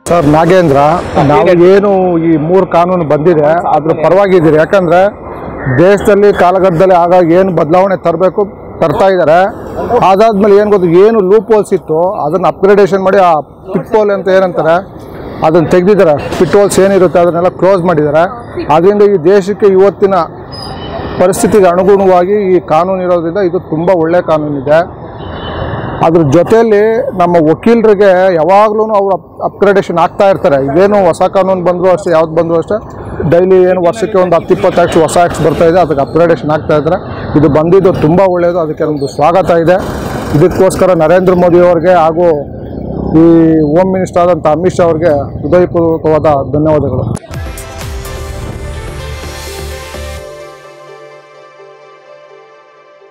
sir Nagendra ನಾವು ಏನು ಈ ಮೂರು ಕಾನೂನು ಬಂದಿದೆ ಅದ್ರ ಪರವಾಗಿದ್ದೀರಿ ಯಾಕಂದ್ರೆ ದೇಶದಲ್ಲಿ ಕಾಲಘಟ್ಟದಲ್ಲಿ ಆಗಾಗ ಏನು ಬದಲಾವಣೆ ತರಬೇಕು ತರ್ತಾ ಇದ್ದಾರೆ ಅದಾದ್ಮೇಲೆ ಏನು ಗೊತ್ತು ಏನು ಲೂಪ್ ಹೋಲ್ಸ್ ಇತ್ತು ಅದನ್ನು ಅಪ್ಗ್ರೇಡೇಷನ್ ಮಾಡಿ ಆ ಪಿಟ್ ಹೋಲ್ ಅಂತ ಏನಂತಾರೆ ಅದನ್ನು ತೆಗೆದಿದ್ದಾರೆ ಪಿಟ್ ಹೋಲ್ಸ್ ಏನಿರುತ್ತೆ ಅದನ್ನೆಲ್ಲ ಕ್ಲೋಸ್ ಮಾಡಿದ್ದಾರೆ ಅದರಿಂದ ಈ ದೇಶಕ್ಕೆ ಇವತ್ತಿನ ಪರಿಸ್ಥಿತಿಗೆ ಅನುಗುಣವಾಗಿ ಈ ಕಾನೂನು ಇರೋದ್ರಿಂದ ಇದು ತುಂಬ ಒಳ್ಳೆಯ ಕಾನೂನಿದೆ ಅದ್ರ ಜೊತೆಯಲ್ಲಿ ನಮ್ಮ ವಕೀಲರಿಗೆ ಯಾವಾಗಲೂ ಅವರು ಅಪ್ ಅಪ್ಗ್ರೇಡೇಷನ್ ಆಗ್ತಾ ಇರ್ತಾರೆ ಇದೇನು ಹೊಸ ಕಾನೂನು ಬಂದರೂ ಅಷ್ಟೇ ಯಾವ್ದು ಬಂದರೂ ಅಷ್ಟೇ ಡೈಲಿ ಏನು ವರ್ಷಕ್ಕೆ ಒಂದು ಹತ್ತು ಇಪ್ಪತ್ತು ಆ್ಯಕ್ಟ್ಸ್ ಹೊಸ ಆ್ಯಕ್ಟ್ಸ್ ಬರ್ತಾ ಇದೆ ಅದಕ್ಕೆ ಅಪ್ಗ್ರೇಡೇಷನ್ ಆಗ್ತಾ ಇದ್ದಾರೆ ಇದು ಬಂದಿದ್ದು ತುಂಬ ಒಳ್ಳೆಯದು ಅದಕ್ಕೆ ನಮ್ಮದು ಸ್ವಾಗತ ಇದೆ ಇದಕ್ಕೋಸ್ಕರ ನರೇಂದ್ರ ಮೋದಿ ಅವರಿಗೆ ಹಾಗೂ ಈ ಹೋಮ್ ಮಿನಿಸ್ಟರ್ ಆದಂಥ ಅಮಿತ್ ಶಾ ಅವರಿಗೆ ಹೃದಯಪೂರ್ವಕವಾದ ಧನ್ಯವಾದಗಳು